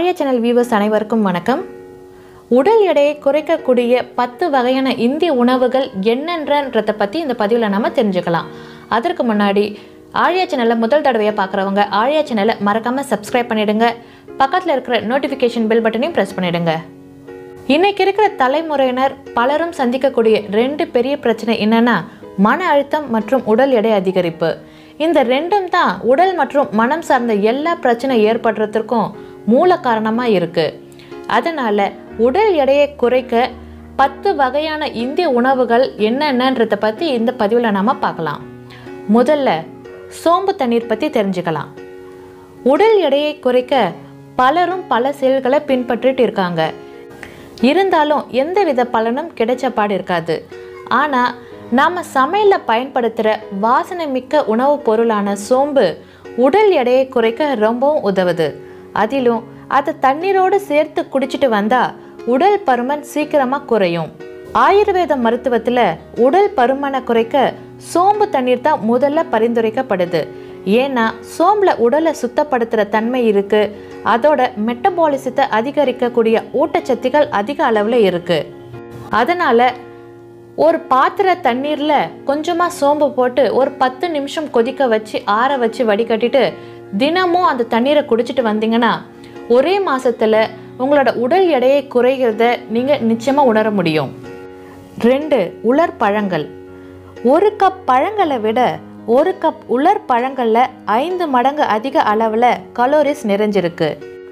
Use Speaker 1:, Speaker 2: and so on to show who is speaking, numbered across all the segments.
Speaker 1: ஆழியா channel viewers அனைவருக்கும் வணக்கம் உடல் எடையை குறைக்கக்கூடிய பத்து வகையான இந்திய உணவுகள் என்னன்றன்றதை பற்றி இந்த பதிவில் நம்ம தெரிஞ்சுக்கலாம் அதற்கு முன்னாடி ஆழியா சேனலை முதல் தடவையாக பார்க்குறவங்க ஆழியா சேனலை மறக்காமல் சப்ஸ்கிரைப் பண்ணிடுங்க பக்கத்தில் இருக்கிற நோட்டிஃபிகேஷன் பெல் பட்டனையும் ப்ரெஸ் பண்ணிடுங்க இன்னைக்கு இருக்கிற தலைமுறையினர் பலரும் சந்திக்கக்கூடிய ரெண்டு பெரிய பிரச்சனை என்னன்னா மன அழுத்தம் மற்றும் உடல் எடை அதிகரிப்பு இந்த ரெண்டும் தான் உடல் மற்றும் மனம் சார்ந்த எல்லா பிரச்சனை ஏற்படுறதுக்கும் மூல காரணமாக இருக்கு அதனால உடல் எடையை குறைக்க பத்து வகையான இந்திய உணவுகள் என்னென்னன்றதை பற்றி இந்த பதிவில் நாம பார்க்கலாம் முதல்ல சோம்பு தண்ணீர் பற்றி தெரிஞ்சுக்கலாம் உடல் எடையை குறைக்க பலரும் பல செயல்களை பின்பற்றிட்டு இருக்காங்க இருந்தாலும் எந்தவித பலனும் கிடைச்ச பாடு இருக்காது ஆனால் நாம் சமையலில் பயன்படுத்துகிற வாசனை மிக்க உணவுப் பொருளான சோம்பு உடல் எடையை குறைக்க ரொம்பவும் உதவுது அதிலும் அதை தண்ணீரோடு சேர்த்து குடிச்சிட்டு வந்தால் உடல் பருமன் சீக்கிரமாக குறையும் ஆயுர்வேத மருத்துவத்தில் உடல் பருமனை குறைக்க சோம்பு தண்ணீர் தான் முதல்ல பரிந்துரைக்கப்படுது ஏன்னா சோம்புல உடலை சுத்தப்படுத்துகிற தன்மை இருக்கு அதோட மெட்டபாலிசத்தை அதிகரிக்கக்கூடிய ஊட்டச்சத்துக்கள் அதிக அளவில் இருக்கு அதனால ஒரு பாத்திர தண்ணீரில் கொஞ்சமாக சோம்பு போட்டு ஒரு பத்து நிமிஷம் கொதிக்க வச்சு ஆற வச்சு வடிகட்டிட்டு தினமும் அந்த தண்ணீரை குடிச்சிட்டு வந்தீங்கன்னா ஒரே மாசத்துல உங்களோட உடல் எடையை குறைகிறத நீங்கள் நிச்சயமாக உணர முடியும் ரெண்டு உலர் பழங்கள் ஒரு கப் பழங்களை விட ஒரு கப் உலர் பழங்களில் ஐந்து மடங்கு அதிக அளவில் கலோரிஸ் நிறைஞ்சிருக்கு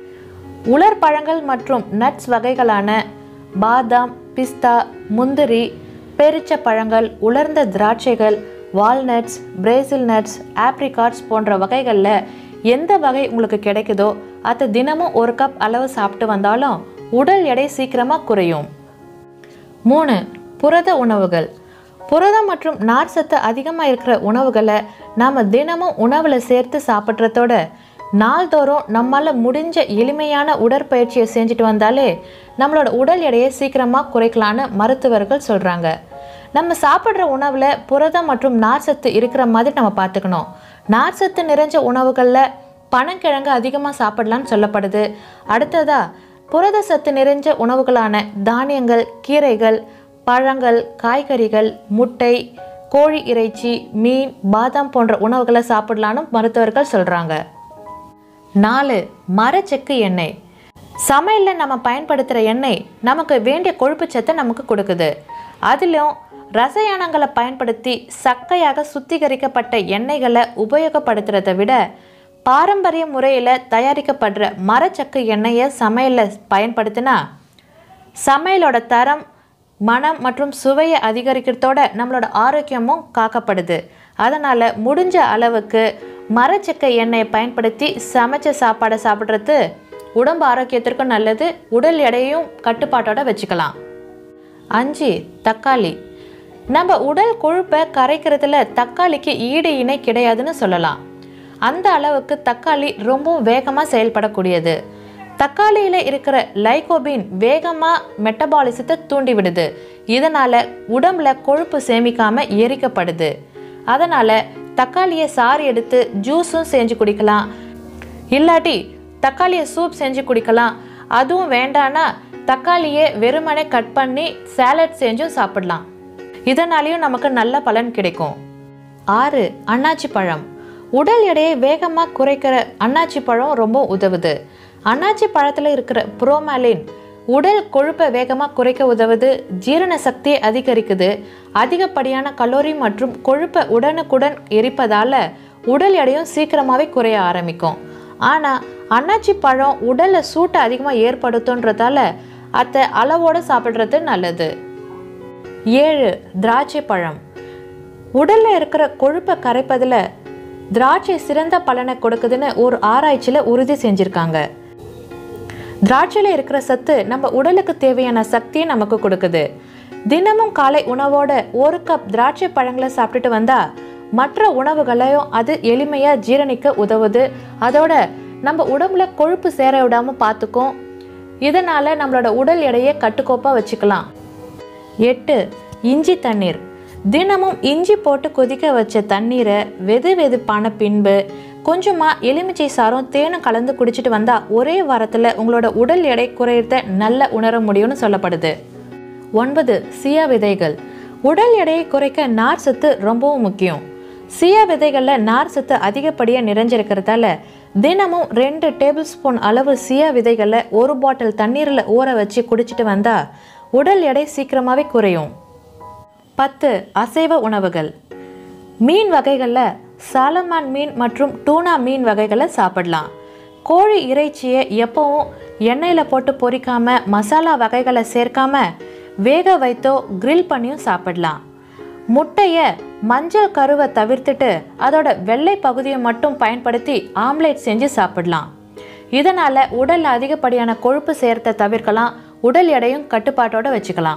Speaker 1: உலர் பழங்கள் மற்றும் நட்ஸ் வகைகளான பாதாம் பிஸ்தா முந்திரி பேரிச்ச பழங்கள் உலர்ந்த திராட்சைகள் வால்நட்ஸ் பிரேசில் நட்ஸ் ஆப்ரிகாட்ஸ் போன்ற வகைகளில் எந்த வகை உங்களுக்கு கிடைக்குதோ அதை தினமும் ஒரு கப் அளவு சாப்பிட்டு வந்தாலும் உடல் எடை சீக்கிரமாக குறையும் மூணு புரத உணவுகள் புரதம் மற்றும் நார் சத்து அதிகமாக இருக்கிற உணவுகளை நாம் தினமும் உணவில் சேர்த்து சாப்பிட்றதோட நாள்தோறும் நம்மால் முடிஞ்ச எளிமையான உடற்பயிற்சியை செஞ்சுட்டு வந்தாலே நம்மளோட உடல் எடையை சீக்கிரமாக குறைக்கலான்னு மருத்துவர்கள் சொல்கிறாங்க நம்ம சாப்பிட்ற உணவில் புரதம் மற்றும் நார் சத்து இருக்கிற மாதிரி நம்ம பார்த்துக்கணும் நார் சத்து நிறைஞ்ச உணவுகளில் பனங்கிழங்கு அதிகமாக சாப்பிடலான்னு சொல்லப்படுது அடுத்ததாக புரத சத்து நிறைஞ்ச உணவுகளான தானியங்கள் கீரைகள் பழங்கள் காய்கறிகள் முட்டை கோழி இறைச்சி மீன் பாதாம் போன்ற உணவுகளை சாப்பிடலான்னு மருத்துவர்கள் சொல்கிறாங்க நாலு மரச்செக்கு எண்ணெய் சமையலில் நம்ம பயன்படுத்துகிற எண்ணெய் நமக்கு வேண்டிய கொழுப்பு சத்தை நமக்கு கொடுக்குது அதிலும் ரசாயனங்களை பயன்படுத்தி சக்கையாக சுத்திகரிக்கப்பட்ட எண்ணெய்களை உபயோகப்படுத்துறதை விட பாரம்பரிய முறையில் தயாரிக்கப்படுற மரச்சக்கு எண்ணெயை சமையலில் பயன்படுத்தினா சமையலோட தரம் மனம் மற்றும் சுவையை அதிகரிக்கிறதோட நம்மளோட ஆரோக்கியமும் காக்கப்படுது அதனால் முடிஞ்ச அளவுக்கு மரச்சக்கை எண்ணெயை பயன்படுத்தி சமைச்ச சாப்பாடை சாப்பிட்றது உடம்பு ஆரோக்கியத்திற்கும் நல்லது உடல் எடையும் கட்டுப்பாட்டோட வச்சுக்கலாம் அஞ்சு தக்காளி நம்ம உடல் கொழுப்பை கரைக்கிறதுல தக்காளிக்கு ஈடு இணை கிடையாதுன்னு சொல்லலாம் அந்த அளவுக்கு தக்காளி ரொம்பவும் வேகமாக செயல்படக்கூடியது தக்காளியில் இருக்கிற லைகோபின் வேகமாக மெட்டபாலிசத்தை தூண்டி விடுது இதனால் உடம்புல கொழுப்பு சேமிக்காமல் எரிக்கப்படுது அதனால் தக்காளியை சாறு எடுத்து ஜூஸும் செஞ்சு குடிக்கலாம் இல்லாட்டி தக்காளியை சூப் செஞ்சு குடிக்கலாம் அதுவும் வேண்டான்னா தக்காளியை வெறுமனே கட் பண்ணி சாலட் செஞ்சும் சாப்பிடலாம் இதனாலேயும் நமக்கு நல்ல பலன் கிடைக்கும் ஆறு அன்னாச்சி பழம் உடல் எடையை வேகமாக குறைக்கிற அன்னாச்சி பழம் ரொம்ப உதவுது அன்னாச்சி பழத்தில் இருக்கிற புரோமாலின் உடல் கொழுப்பை வேகமாக குறைக்க உதவுது ஜீரண சக்தியை அதிகரிக்குது அதிகப்படியான கலோரி மற்றும் கொழுப்பை உடனுக்குடன் எரிப்பதால் உடல் எடையும் சீக்கிரமாகவே குறைய ஆரம்பிக்கும் ஆனால் அன்னாச்சி பழம் உடலில் சூட்டை அதிகமாக ஏற்படுத்துன்றதால அதை அளவோடு சாப்பிட்றது நல்லது ஏழு திராட்சை பழம் உடலில் இருக்கிற கொழுப்பை கரைப்பதில் திராட்சை சிறந்த பலனை கொடுக்குதுன்னு ஒரு ஆராய்ச்சியில் உறுதி செஞ்சுருக்காங்க திராட்சையில் இருக்கிற சத்து நம்ம உடலுக்கு தேவையான சக்தியை நமக்கு கொடுக்குது தினமும் காலை உணவோட ஒரு கப் திராட்சை பழங்களை சாப்பிட்டுட்டு வந்தா மற்ற உணவுகளையும் அது எளிமையாக ஜீரணிக்க உதவுது அதோட நம்ம உடம்புல கொழுப்பு சேர விடாமல் பார்த்துக்கும் இதனால் நம்மளோட உடல் எடையை கட்டுக்கோப்பாக வச்சுக்கலாம் எட்டு இஞ்சி தண்ணீர் தினமும் இஞ்சி போட்டு கொதிக்க வச்ச தண்ணீரை வெது வெதுப்பான பின்பு கொஞ்சமாக எலுமிச்சை சாரும் தேனும் கலந்து குடிச்சிட்டு வந்தால் ஒரே வாரத்தில் உங்களோட உடல் எடை குறையறத நல்ல உணர முடியும்னு சொல்லப்படுது ஒன்பது சியா விதைகள் உடல் எடையை குறைக்க நார் சத்து ரொம்பவும் முக்கியம் சியா விதைகளில் நார் சத்து அதிகப்படியாக நிறைஞ்சிருக்கிறதால தினமும் ரெண்டு டேபிள் ஸ்பூன் அளவு சியா விதைகளை ஒரு பாட்டில் தண்ணீரில் ஊற வச்சு குடிச்சிட்டு வந்தால் உடல் எடை சீக்கிரமாகவே குறையும் பத்து அசைவ உணவுகள் மீன் வகைகளில் சாலமான் மீன் மற்றும் டூனா மீன் வகைகளை சாப்பிடலாம் கோழி இறைச்சியை எப்பவும் எண்ணெயில் போட்டு பொரிக்காம மசாலா வகைகளை சேர்க்காம வேக வைத்தோ கிரில் பண்ணியும் சாப்பிடலாம் முட்டையை மஞ்சள் கருவை தவிர்த்துட்டு அதோட வெள்ளை பகுதியை மட்டும் பயன்படுத்தி ஆம்லேட் செஞ்சு சாப்பிடலாம் இதனால் உடல் அதிகப்படியான கொழுப்பு சேர்த்த தவிர்க்கலாம் உடல் எடையும் கட்டுப்பாட்டோட வச்சுக்கலாம்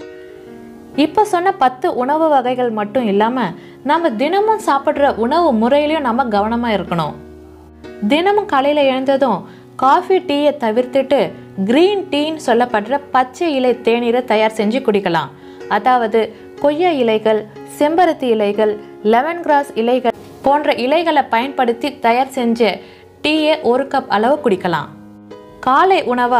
Speaker 1: இப்போ சொன்ன பத்து உணவு வகைகள் மட்டும் இல்லாமல் நம்ம தினமும் சாப்பிட்ற உணவு முறையிலையும் நம்ம கவனமாக இருக்கணும் தினமும் காலையில் எழுந்ததும் காஃபி டீயை தவிர்த்துட்டு க்ரீன் டீன்னு சொல்லப்படுற பச்சை இலை தேநீரை தயார் செஞ்சு குடிக்கலாம் அதாவது கொய்யா இலைகள் செம்பருத்தி இலைகள் லெமன் கிராஸ் இலைகள் போன்ற இலைகளை பயன்படுத்தி தயார் செஞ்ச டீயை ஒரு கப் அளவு குடிக்கலாம் காலை உணவா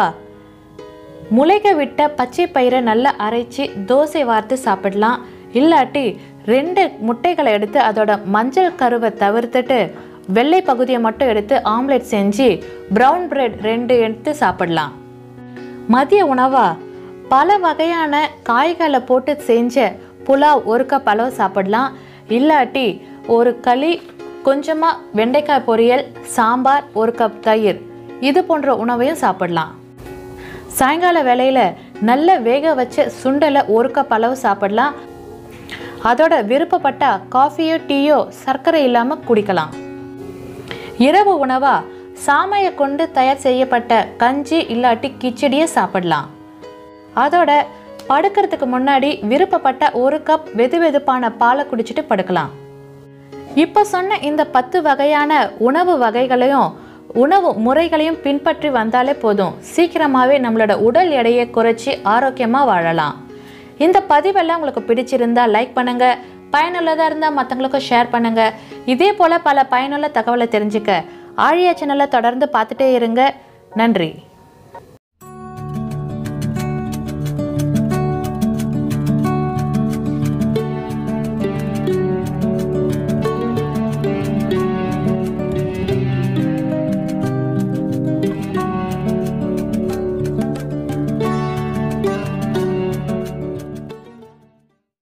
Speaker 1: முளைக்க விட்ட பச்சை பயிரை நல்லா அரைச்சி தோசை வார்த்து சாப்பிடலாம் இல்லாட்டி ரெண்டு முட்டைகளை எடுத்து அதோட மஞ்சள் கருவை தவிர்த்துட்டு வெள்ளை பகுதியை மட்டும் எடுத்து ஆம்லெட் செஞ்சு ப்ரௌன் பிரெட் ரெண்டு எடுத்து சாப்பிடலாம் மதிய உணவா பல வகையான காய்களை போட்டு செஞ்ச புலாவ் ஒரு கப் அளவு சாப்பிடலாம் இல்லாட்டி ஒரு களி கொஞ்சமாக வெண்டைக்காய் பொரியல் சாம்பார் ஒரு கப் தயிர் இது போன்ற உணவையும் சாப்பிடலாம் சாயங்கால வேளையில் நல்ல வேக வச்ச சுண்டலை ஒரு கப் அளவு சாப்பிடலாம் அதோட விருப்பப்பட்டா காஃபியோ டீயோ சர்க்கரை இல்லாமல் குடிக்கலாம் இரவு உணவா சாமையை கொண்டு தயார் செய்யப்பட்ட கஞ்சி இல்லாட்டி கிச்சடியை சாப்பிடலாம் அதோட படுக்கிறதுக்கு முன்னாடி விருப்பப்பட்ட ஒரு கப் வெது வெதுப்பான பாலை குடிச்சிட்டு படுக்கலாம் இப்போ சொன்ன இந்த பத்து வகையான உணவு வகைகளையும் உணவு முறைகளையும் பின்பற்றி வந்தாலே போதும் சீக்கிரமாகவே நம்மளோட உடல் எடையை குறைச்சி ஆரோக்கியமாக வாழலாம் இந்த பதிவெல்லாம் உங்களுக்கு பிடிச்சிருந்தா லைக் பண்ணுங்க பயனுள்ளதாக இருந்தால் மற்றவங்களுக்கும் ஷேர் பண்ணுங்க இதே போல் பல பயனுள்ள தகவலை தெரிஞ்சுக்க ஆழியா சேனலை தொடர்ந்து பார்த்துட்டே இருங்க நன்றி